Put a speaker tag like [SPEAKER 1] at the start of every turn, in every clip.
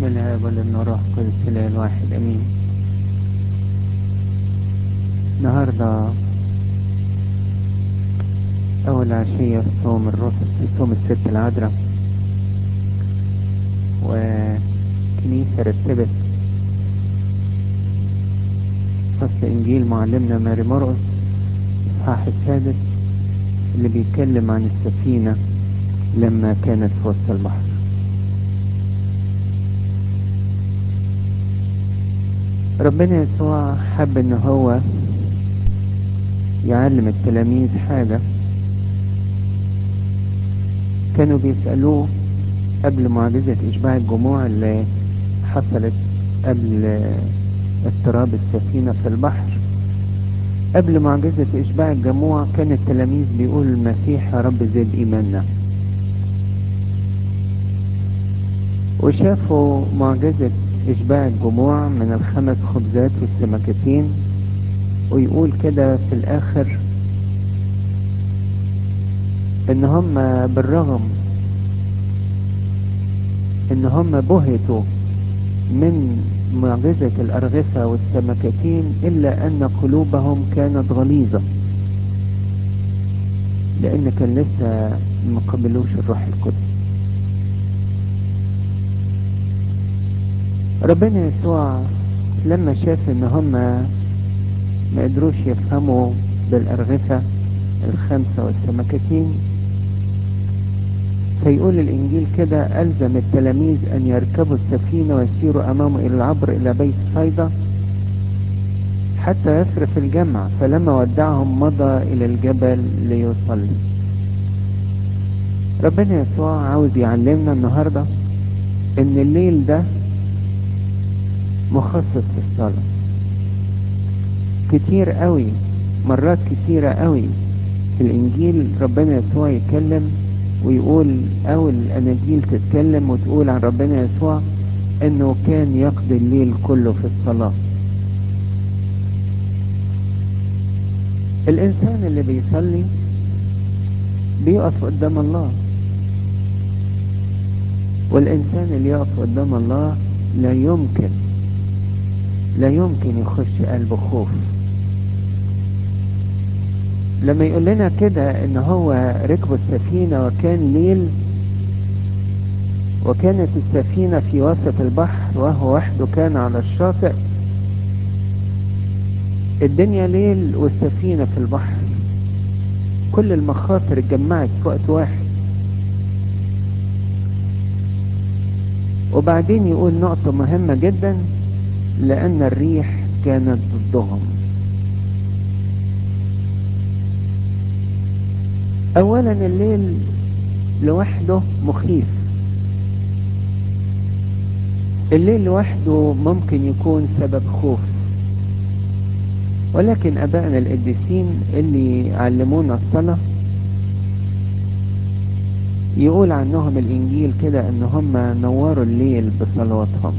[SPEAKER 1] الآب والابن والروح القدس الإله الواحد أمين النهاردة أول عشية في صوم الرسل في صوم الست العذراء وكنيسة رتبت فصل إنجيل معلمنا ماري مرقس الإصحاح السادس اللي بيتكلم عن السفينة لما كانت في وسط البحر ربنا يسوع حب ان هو يعلم التلاميذ حاجة كانوا بيسألوه قبل معجزة إشباع الجموع اللي حصلت قبل اضطراب السفينة في البحر قبل معجزة إشباع الجموع كان التلاميذ بيقول المسيح يا رب زد إيماننا وشافوا معجزة إشباع الجموع من الخمس خبزات والسمكتين ويقول كده في الآخر إن هم بالرغم إن هم بهتوا من معجزة الأرغفة والسمكتين إلا أن قلوبهم كانت غليظة لأن كان لسه ما قبلوش الروح القدس ربنا يسوع لما شاف ان هم ما قدروش يفهموا بالأرغفة الخمسة والسمكتين فيقول الإنجيل كده ألزم التلاميذ أن يركبوا السفينة ويسيروا أمامه إلى العبر إلى بيت صيدا حتى يصرف الجمع فلما ودعهم مضى إلى الجبل ليصلي ربنا يسوع عاوز يعلمنا النهاردة إن الليل ده مخصص للصلاة كتير قوي مرات كتيرة قوي في الإنجيل ربنا يسوع يتكلم ويقول أو الأناجيل تتكلم وتقول عن ربنا يسوع إنه كان يقضي الليل كله في الصلاة الإنسان اللي بيصلي بيقف قدام الله والإنسان اللي يقف قدام الله لا يمكن لا يمكن يخش قلبه خوف لما يقول لنا كده ان هو ركبوا السفينة وكان ليل وكانت السفينة في وسط البحر وهو وحده كان على الشاطئ الدنيا ليل والسفينة في البحر كل المخاطر اتجمعت في وقت واحد وبعدين يقول نقطة مهمة جدا لأن الريح كانت ضدهم أولا الليل لوحده مخيف الليل لوحده ممكن يكون سبب خوف ولكن أبائنا القديسين اللي علمونا الصلاة يقول عنهم الإنجيل كده إن هم نوروا الليل بصلواتهم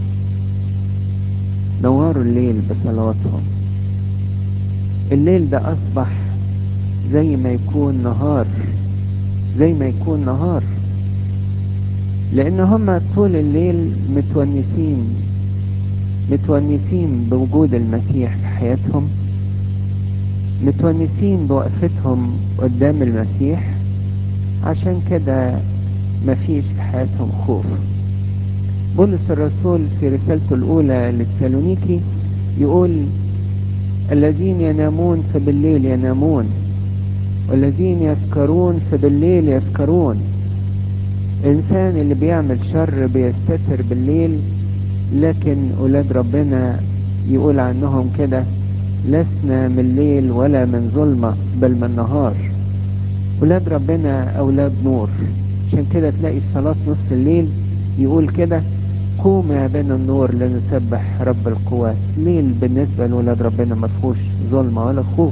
[SPEAKER 1] نوروا الليل بصلواتهم الليل ده أصبح زي ما يكون نهار زي ما يكون نهار لأن هم طول الليل متونسين متونسين بوجود المسيح في حياتهم متونسين بوقفتهم قدام المسيح عشان كده مفيش في حياتهم خوف بولس الرسول في رسالته الأولى للسالونيكي يقول الذين ينامون فبالليل ينامون والذين يسكرون فبالليل يسكرون الإنسان اللي بيعمل شر بيستتر بالليل لكن أولاد ربنا يقول عنهم كده لسنا من ليل ولا من ظلمة بل من نهار أولاد ربنا أولاد نور عشان كده تلاقي صلاة نص الليل يقول كده قوم يا بين النور لنسبح رب القوات ليل بالنسبة لولاد ربنا ما فيهوش ظلمة ولا خوف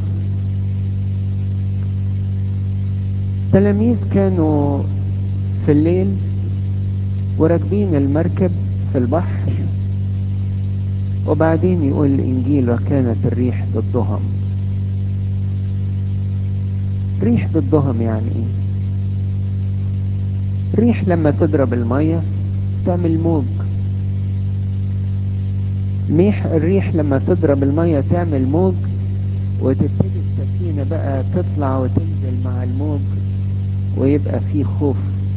[SPEAKER 1] تلاميذ كانوا في الليل وراكبين المركب في البحر وبعدين يقول الإنجيل وكانت الريح ضدهم ريح ضدهم يعني ايه الريح لما تضرب المية تعمل موج ميح الريح لما تضرب المية تعمل موج وتبتدي السفينة بقى تطلع وتنزل مع الموج ويبقى فيه خوف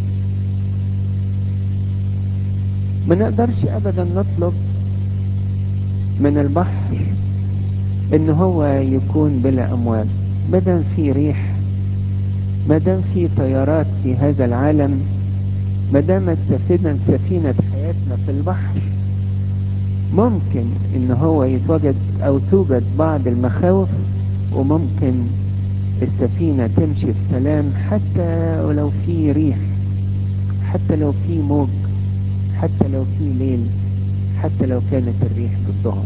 [SPEAKER 1] ما نقدرش ابدا نطلب من البحر ان هو يكون بلا امواج مادام في ريح مادام في تيارات في هذا العالم مادام سفينة سفينة حياتنا في البحر ممكن ان هو يتوجد او توجد بعض المخاوف وممكن السفينة تمشي في سلام حتى ولو في ريح حتى لو في موج حتى لو في ليل حتى لو كانت الريح ضدهم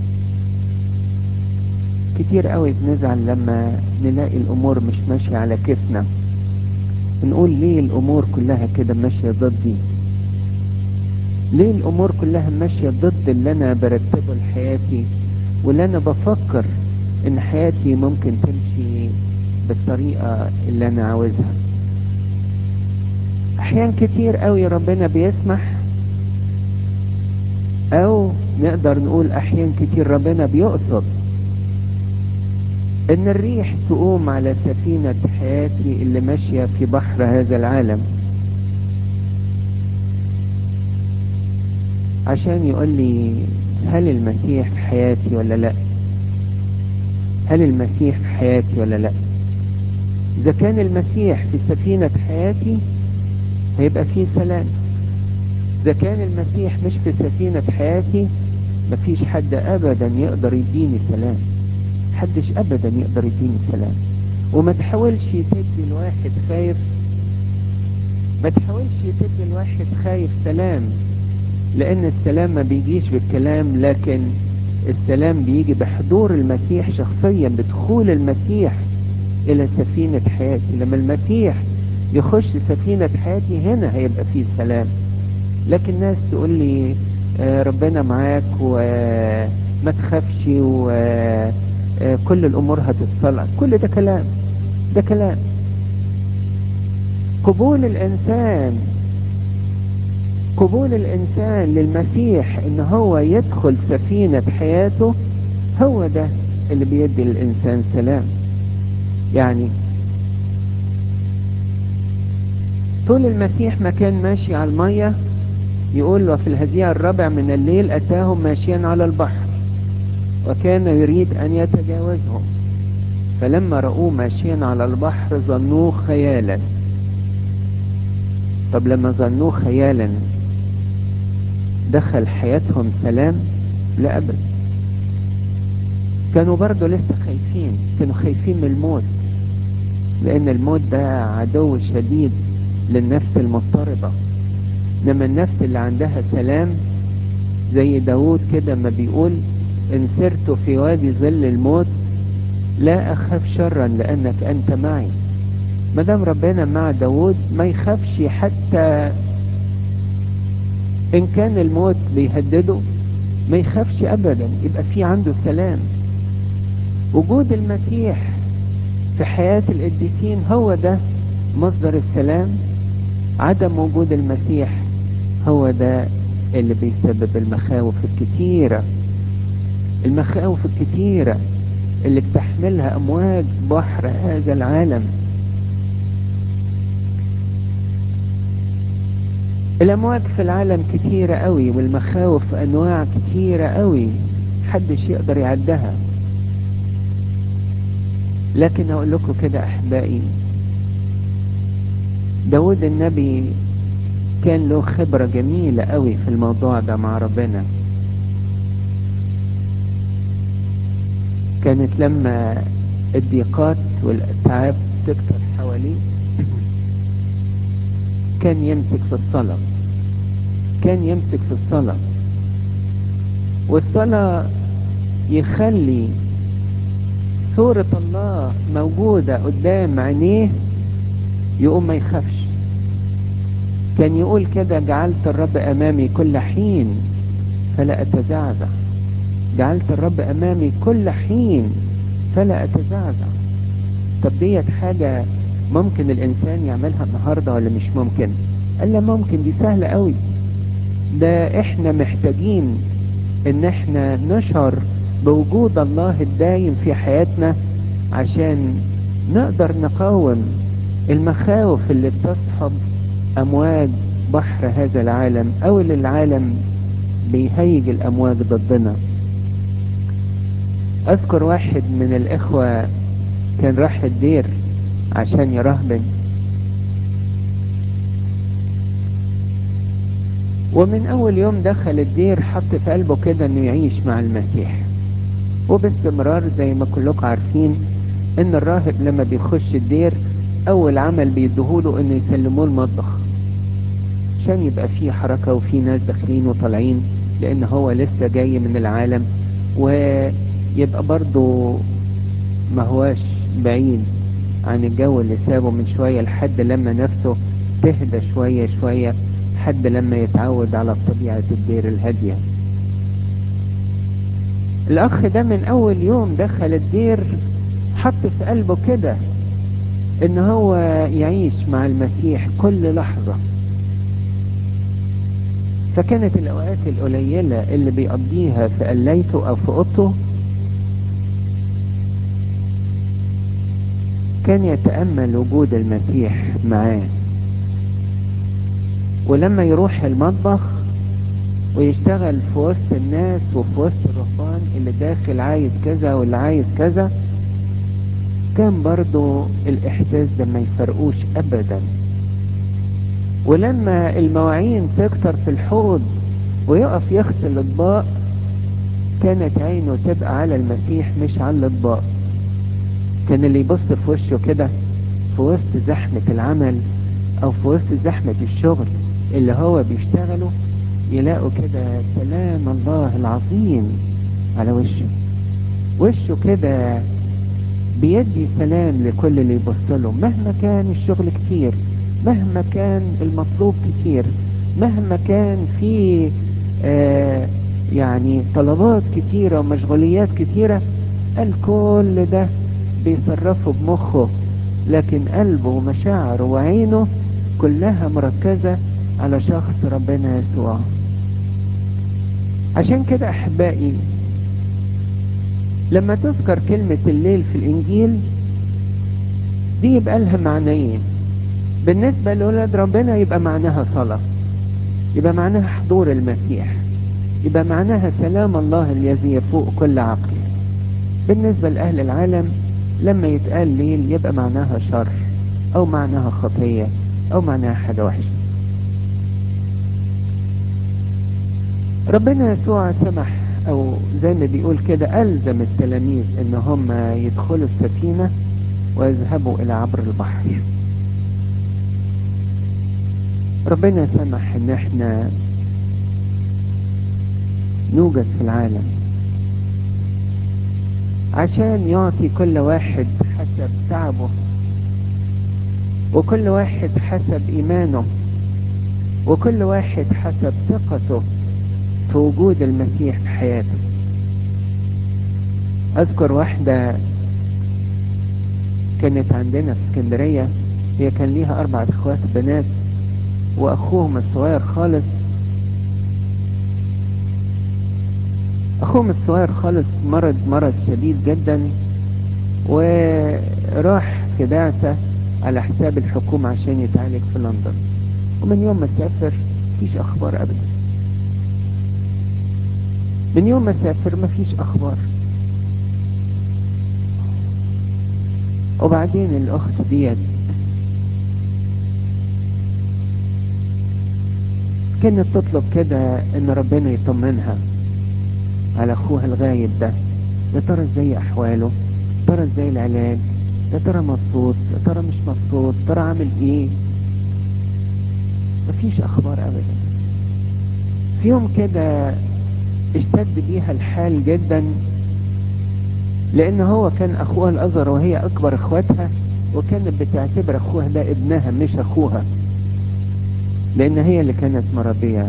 [SPEAKER 1] كتير قوي بنزعل لما نلاقي الامور مش ماشية على كيفنا نقول ليه الامور كلها كده ماشية ضدي ليه الامور كلها ماشية ضد اللي انا برتبه لحياتي واللي انا بفكر ان حياتي ممكن تمشي بالطريقة اللي انا عاوزها احيان كتير قوي ربنا بيسمح او نقدر نقول احيان كتير ربنا بيقصد ان الريح تقوم على سفينة حياتي اللي ماشية في بحر هذا العالم عشان يقول لي هل المسيح في حياتي ولا لا هل المسيح في حياتي ولا لا اذا كان المسيح في سفينة حياتي هيبقى فيه سلام اذا كان المسيح مش في سفينة حياتي مفيش حد ابدا يقدر يديني سلام محدش ابدا يقدر يديني سلام وما تحاولش تدي الواحد خايف ما تحاولش تدي الواحد خايف سلام لان السلام ما بيجيش بالكلام لكن السلام بيجي بحضور المسيح شخصيا بدخول المسيح الى سفينة حياتي لما المسيح يخش سفينة حياتي هنا هيبقى فيه سلام لكن ناس تقول لي آه ربنا معاك وما تخافش وكل الامور هتتصلح كل ده كلام ده كلام قبول الانسان قبول الانسان للمسيح ان هو يدخل سفينة حياته هو ده اللي بيدي للانسان سلام يعني طول المسيح ما كان ماشي على المية يقول وفي الهزيع الرابع من الليل اتاهم ماشيا على البحر وكان يريد ان يتجاوزهم فلما رأوه ماشيا على البحر ظنوه خيالا طب لما ظنوه خيالا دخل حياتهم سلام لا ابدا كانوا برضه لسه خايفين كانوا خايفين من الموت لان الموت ده عدو شديد للنفس المضطربة انما النفس اللي عندها سلام زي داود كده ما بيقول ان سرت في وادي ظل الموت لا اخاف شرا لانك انت معي ما دام ربنا مع داود ما يخافش حتى ان كان الموت بيهدده ما يخافش ابدا يبقى في عنده سلام وجود المسيح في حياة القديسين هو ده مصدر السلام عدم وجود المسيح هو ده اللي بيسبب المخاوف الكتيرة المخاوف الكتيرة اللي بتحملها امواج بحر هذا العالم الامواج في العالم كتيرة قوي والمخاوف انواع كتيرة قوي محدش يقدر يعدها لكن اقول لكم كده احبائي داود النبي كان له خبرة جميلة قوي في الموضوع ده مع ربنا كانت لما الضيقات والاتعاب تكتر حواليه كان يمسك في الصلاة كان يمسك في الصلاة والصلاة يخلي صورة الله موجودة قدام عينيه يقوم ما يخافش كان يقول كده جعلت الرب امامي كل حين فلا اتزعزع جعلت الرب امامي كل حين فلا اتزعزع طب ديت حاجة ممكن الانسان يعملها النهاردة ولا مش ممكن قال لا ممكن دي سهلة قوي ده احنا محتاجين ان احنا نشعر بوجود الله الدايم في حياتنا عشان نقدر نقاوم المخاوف اللي بتصحب امواج بحر هذا العالم او اللي العالم بيهيج الامواج ضدنا اذكر واحد من الاخوة كان راح الدير عشان يرهبن ومن اول يوم دخل الدير حط في قلبه كده انه يعيش مع المسيح وباستمرار زي ما كلكم عارفين ان الراهب لما بيخش الدير اول عمل بيديهوله انه يسلموه المطبخ عشان يبقى فيه حركة وفيه ناس داخلين وطالعين لان هو لسه جاي من العالم ويبقى برضو ما هواش بعيد عن الجو اللي سابه من شوية لحد لما نفسه تهدى شوية شوية لحد لما يتعود على طبيعة الدير الهادية الاخ ده من اول يوم دخل الدير حط في قلبه كده ان هو يعيش مع المسيح كل لحظة فكانت الاوقات القليلة اللي بيقضيها في قليته او في اوضته كان يتأمل وجود المسيح معاه ولما يروح المطبخ ويشتغل في وسط الناس وفي وسط الرهبان اللي داخل عايز كذا واللي عايز كذا كان برضو الاحساس ده ما يفرقوش ابدا ولما المواعين تكتر في الحوض ويقف يغسل الاطباق كانت عينه تبقى على المسيح مش على الاطباق كان اللي يبص في وشه كده في وسط زحمة العمل او في وسط زحمة الشغل اللي هو بيشتغله يلاقوا كده سلام الله العظيم على وشه وشه كده بيدي سلام لكل اللي يبص له مهما كان الشغل كتير مهما كان المطلوب كتير مهما كان في آه يعني طلبات كتيرة ومشغوليات كتيرة الكل ده بيصرفه بمخه لكن قلبه ومشاعره وعينه كلها مركزة على شخص ربنا يسوع عشان كده احبائي لما تذكر كلمة الليل في الانجيل دي يبقى لها معنيين بالنسبة لأولاد ربنا يبقى معناها صلاة يبقى معناها حضور المسيح يبقى معناها سلام الله الذي يفوق كل عقل بالنسبة لأهل العالم لما يتقال ليل يبقى معناها شر أو معناها خطية أو معناها حاجة وحشة ربنا يسوع سمح او زي ما بيقول كده الزم التلاميذ ان هم يدخلوا السفينة ويذهبوا الى عبر البحر ربنا سمح ان احنا نوجد في العالم عشان يعطي كل واحد حسب تعبه وكل واحد حسب ايمانه وكل واحد حسب ثقته في وجود المسيح في حياته اذكر واحدة كانت عندنا في اسكندرية هي كان ليها اربع اخوات بنات واخوهم الصغير خالص اخوهم الصغير خالص مرض مرض شديد جدا وراح في بعثة على حساب الحكومة عشان يتعالج في لندن ومن يوم ما سافر مفيش اخبار ابدا من يوم ما سافر مفيش اخبار وبعدين الاخت ديت كانت تطلب كده ان ربنا يطمنها على اخوها الغايب ده يا ترى ازاي احواله يا ترى ازاي العلاج يا ترى مبسوط يا ترى مش مبسوط يا ترى عامل ايه مفيش اخبار ابدا في يوم كده اشتد بيها الحال جدا لان هو كان اخوها الاصغر وهي اكبر اخواتها وكانت بتعتبر اخوها ده ابنها مش اخوها لان هي اللي كانت مربية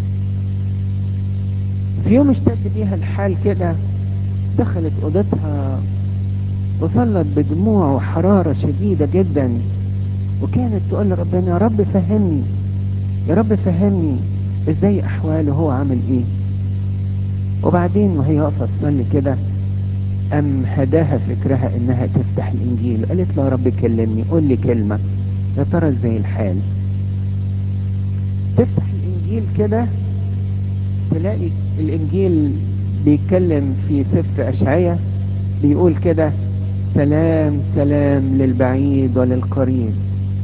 [SPEAKER 1] في يوم اشتد بيها الحال كده دخلت اوضتها وصلت بدموع وحرارة شديدة جدا وكانت تقول لربنا يا رب فهمني يا رب فهمني ازاي احواله هو عامل ايه وبعدين وهي واقفة تصلي كده أم هداها فكرها إنها تفتح الإنجيل قالت له يا رب كلمني قول لي كلمة يا ترى ازاي الحال تفتح الإنجيل كده تلاقي الإنجيل بيتكلم في سفر أشعية بيقول كده سلام سلام للبعيد وللقريب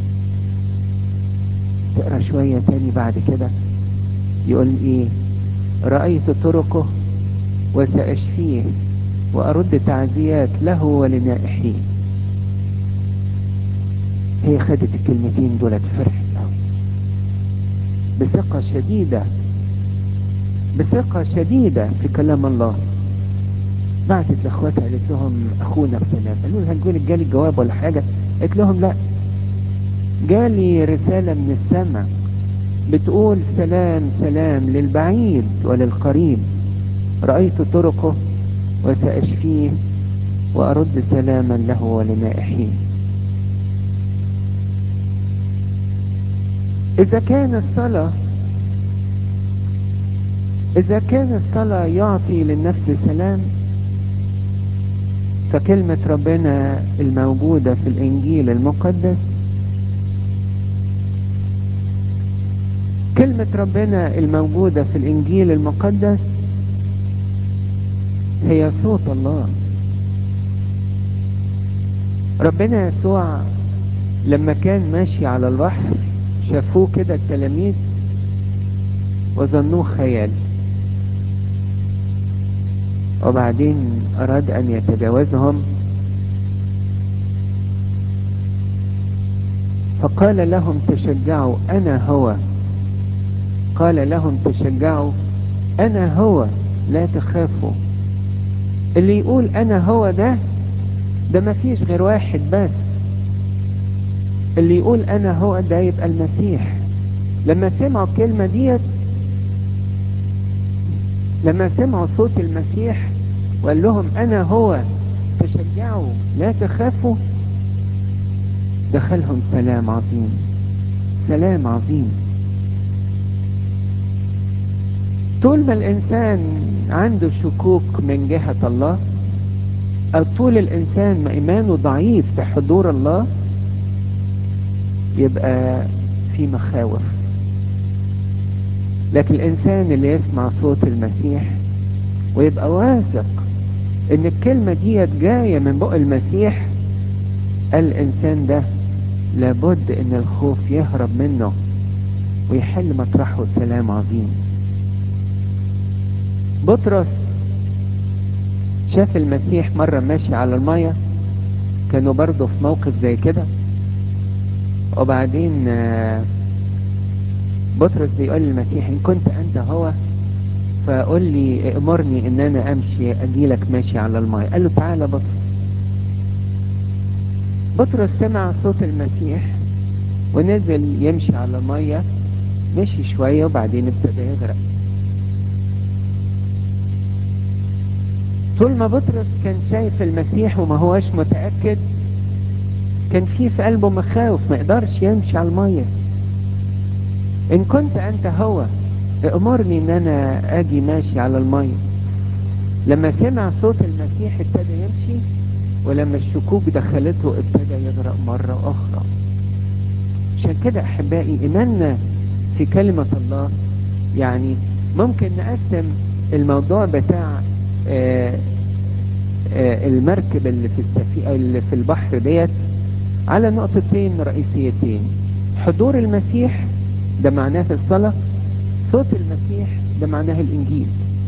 [SPEAKER 1] تقرا شوية تاني بعد كده يقول ايه رأيت طرقه وسأشفيه وأرد تعزيات له ولنائحيه هي خدت الكلمتين دولت فرحت قوي بثقة شديدة بثقة شديدة في كلام الله بعتت لاخواتها قالت لهم اخونا بسلام قالوا لها نقول جالي الجواب ولا حاجة قالت لهم لا جالي رسالة من السماء بتقول سلام سلام للبعيد وللقريب رأيت طرقه وسأشفيه وأرد سلاما له ولنائحيه إذا كان الصلاة إذا كان الصلاة يعطي للنفس سلام فكلمة ربنا الموجودة في الإنجيل المقدس كلمة ربنا الموجودة في الإنجيل المقدس هي صوت الله ربنا يسوع لما كان ماشي على البحر شافوه كده التلاميذ وظنوه خيال وبعدين أراد أن يتجاوزهم فقال لهم تشجعوا أنا هو قال لهم تشجعوا أنا هو لا تخافوا اللي يقول أنا هو ده ده مفيش غير واحد بس اللي يقول أنا هو ده يبقى المسيح لما سمعوا الكلمة ديت لما سمعوا صوت المسيح وقال لهم أنا هو تشجعوا لا تخافوا دخلهم سلام عظيم سلام عظيم طول ما الإنسان عنده شكوك من جهة الله أو طول الإنسان ما إيمانه ضعيف في حضور الله يبقى في مخاوف لكن الإنسان اللي يسمع صوت المسيح ويبقى واثق إن الكلمة ديت جاية من بق المسيح الإنسان ده لابد إن الخوف يهرب منه ويحل مطرحه سلام عظيم بطرس شاف المسيح مرة ماشي على المية كانوا برضه في موقف زي كده وبعدين بطرس بيقول للمسيح ان كنت انت هو فقول لي امرني ان انا امشي اجيلك ماشي على المية قال له تعالى بطرس بطرس سمع صوت المسيح ونزل يمشي على المية مشي شوية وبعدين ابتدى يغرق طول ما بطرس كان شايف المسيح وما هوش متأكد كان في في قلبه مخاوف ما يقدرش يمشي على المية ان كنت انت هو امرني ان انا اجي ماشي على المية لما سمع صوت المسيح ابتدى يمشي ولما الشكوك دخلته ابتدى يغرق مرة اخرى عشان كده احبائي ايماننا في كلمة الله يعني ممكن نقسم الموضوع بتاع آآ آآ المركب اللي في السفينة اللي في البحر ديت على نقطتين رئيسيتين حضور المسيح ده معناه الصلاة صوت المسيح ده معناه الإنجيل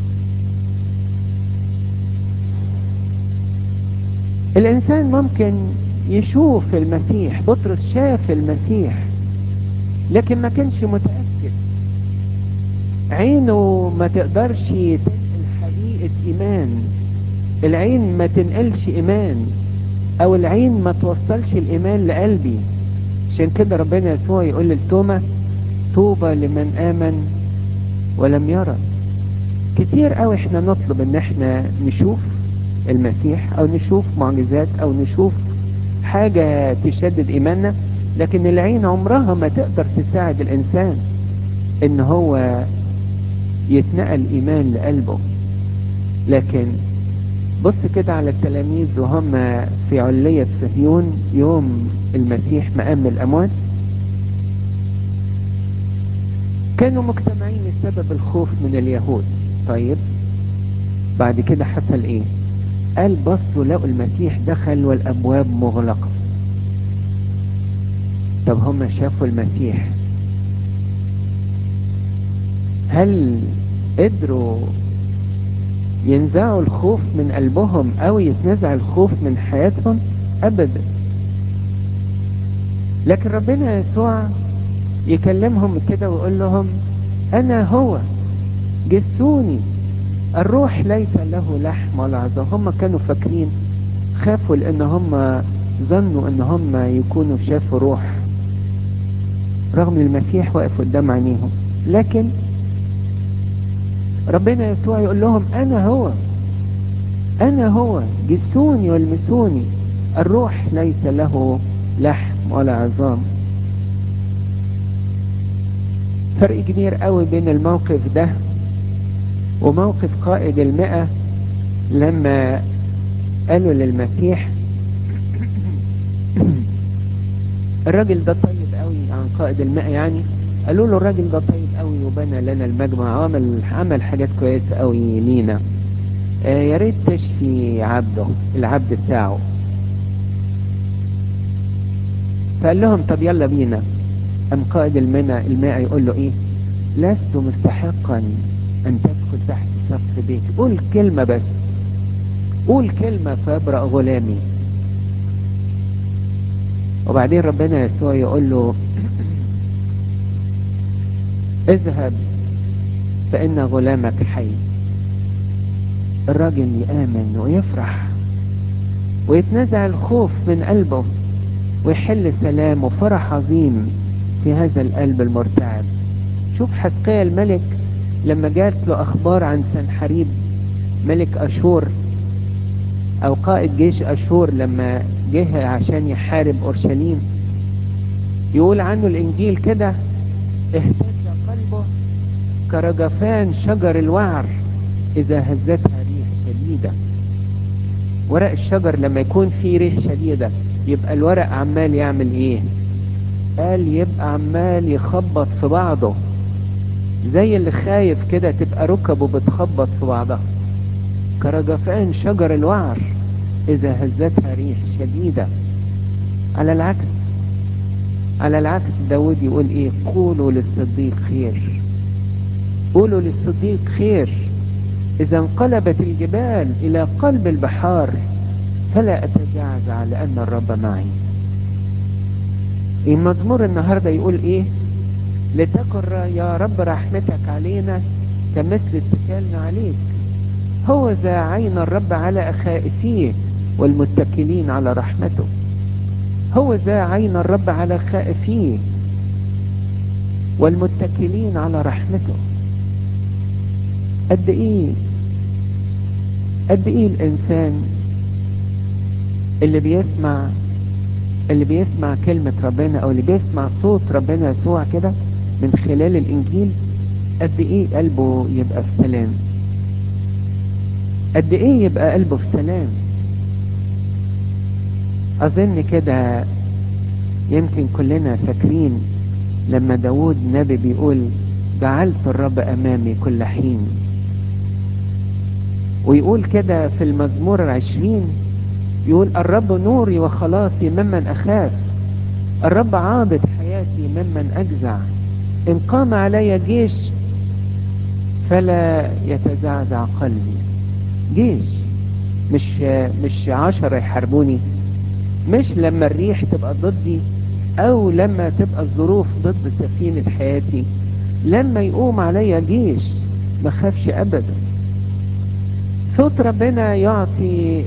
[SPEAKER 1] الإنسان ممكن يشوف المسيح بطرس شاف المسيح لكن ما كانش متأكد عينه ما تقدرش تنقل حقيقة إيمان العين ما تنقلش إيمان أو العين ما توصلش الإيمان لقلبي عشان كده ربنا يسوع يقول للتومة طوبى لمن آمن ولم يرى كتير قوي احنا نطلب ان احنا نشوف المسيح او نشوف معجزات او نشوف حاجة تشدد ايماننا لكن العين عمرها ما تقدر تساعد الانسان ان هو يتنقل ايمان لقلبه لكن بص كده على التلاميذ وهم في علية صهيون يوم المسيح مقام الأموات كانوا مجتمعين بسبب الخوف من اليهود طيب بعد كده حصل ايه قال بصوا لقوا المسيح دخل والابواب مغلقة طب هم شافوا المسيح هل قدروا ينزعوا الخوف من قلبهم او يتنزع الخوف من حياتهم ابدا لكن ربنا يسوع يكلمهم كده ويقول لهم انا هو جسوني الروح ليس له لحم ولا عظام هم كانوا فاكرين خافوا لان هم ظنوا ان هم يكونوا شافوا روح رغم المسيح واقف قدام عينيهم لكن ربنا يسوع يقول لهم انا هو انا هو جسوني والمسوني الروح ليس له لحم ولا عظام فرق كبير قوي بين الموقف ده وموقف قائد المئة لما قالوا للمسيح الراجل ده طيب قوي عن قائد المئة يعني قالوا له الراجل ده طيب قوي وبنى لنا المجمع وعمل عمل حاجات كويسة قوي لينا آه يا ريت تشفي عبده العبد بتاعه فقال لهم طب يلا بينا ام قائد المئة المئة يقول له ايه لست مستحقا ان تدخل تحت سقف بيتي قول كلمة بس قول كلمة فابرأ غلامي وبعدين ربنا يسوع يقول له اذهب فإن غلامك حي الراجل يآمن ويفرح ويتنزع الخوف من قلبه ويحل سلام وفرح عظيم في هذا القلب المرتعب شوف حسقيا الملك لما جات له اخبار عن سنحريب ملك اشور او قائد جيش اشور لما جه عشان يحارب اورشليم يقول عنه الانجيل كده اهتز قلبه كرجفان شجر الوعر اذا هزتها ريح شديدة ورق الشجر لما يكون فيه ريح شديدة يبقى الورق عمال يعمل ايه قال يبقى عمال يخبط في بعضه زي اللي خايف كده تبقى ركبه بتخبط في بعضها كرجفان شجر الوعر اذا هزتها ريح شديدة على العكس على العكس داود يقول ايه قولوا للصديق خير قولوا للصديق خير اذا انقلبت الجبال الى قلب البحار فلا اتجعزع لان الرب معي المزمور النهاردة يقول ايه لتكن يا رب رحمتك علينا كمثل اتكالنا عليك هو ذا عين الرب على خائفيه والمتكلين على رحمته هو ذا عين الرب على خائفيه والمتكلين على رحمته قد ايه قد ايه الانسان اللي بيسمع اللي بيسمع كلمة ربنا او اللي بيسمع صوت ربنا يسوع كده من خلال الانجيل قد ايه قلبه يبقى في سلام قد ايه يبقى قلبه في سلام اظن كده يمكن كلنا فاكرين لما داود نبي بيقول جعلت الرب امامي كل حين ويقول كده في المزمور العشرين يقول الرب نوري وخلاصي ممن اخاف الرب عاضد حياتي ممن اجزع ان قام علي جيش فلا يتزعزع قلبي جيش مش مش عشرة يحاربوني مش لما الريح تبقى ضدي او لما تبقى الظروف ضد سفينة حياتي لما يقوم عليا جيش ما خافش ابدا صوت ربنا يعطي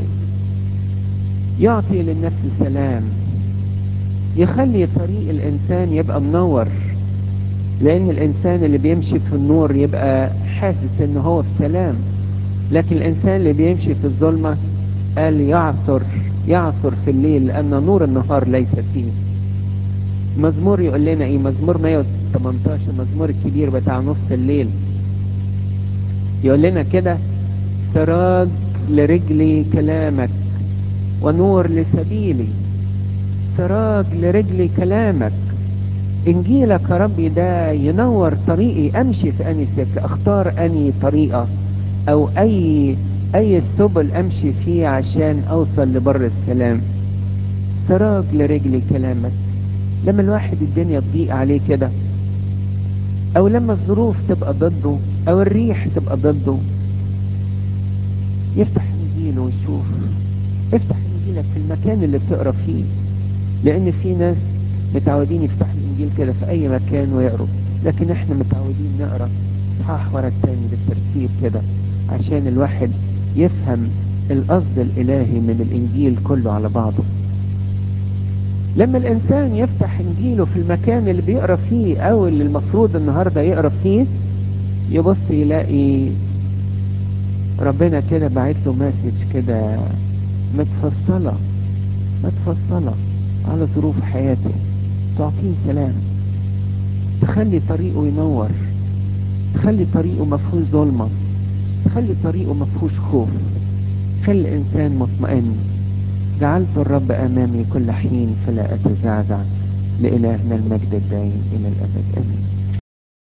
[SPEAKER 1] يعطي للنفس سلام يخلي طريق الانسان يبقى منور لان الانسان اللي بيمشي في النور يبقى حاسس ان هو في سلام لكن الانسان اللي بيمشي في الظلمة قال يعثر يعثر في الليل لان نور النهار ليس فيه مزمور يقول لنا ايه مزمور 118 مزمور الكبير بتاع نص الليل يقول لنا كده سراج لرجلي كلامك ونور لسبيلي سراج لرجلي كلامك انجيلك يا ربي ده ينور طريقي امشي في اني سكه اختار اني طريقه او اي اي السبل امشي فيه عشان اوصل لبر السلام سراج لرجلي كلامك لما الواحد الدنيا تضيق عليه كده او لما الظروف تبقى ضده او الريح تبقى ضده يفتح انجيله ويشوف افتح انجيلك في المكان اللي بتقرا فيه لان في ناس متعودين يفتحوا الانجيل كده في اي مكان ويقروا لكن احنا متعودين نقرا اصحاح ورا التاني بالترتيب كده عشان الواحد يفهم القصد الالهي من الانجيل كله على بعضه لما الانسان يفتح انجيله في المكان اللي بيقرا فيه او اللي المفروض النهارده يقرا فيه يبص يلاقي ربنا كده باعت له مسج كده متفصله متفصله على ظروف حياته تعطيه سلام تخلي طريقه ينور تخلي طريقه مفهوش ظلمة تخلي طريقه مفهوش خوف خلي الإنسان مطمئن جعلت الرب أمامي كل حين فلا أتزعزع لإلهنا المجد الدائم إلى الأبد آمين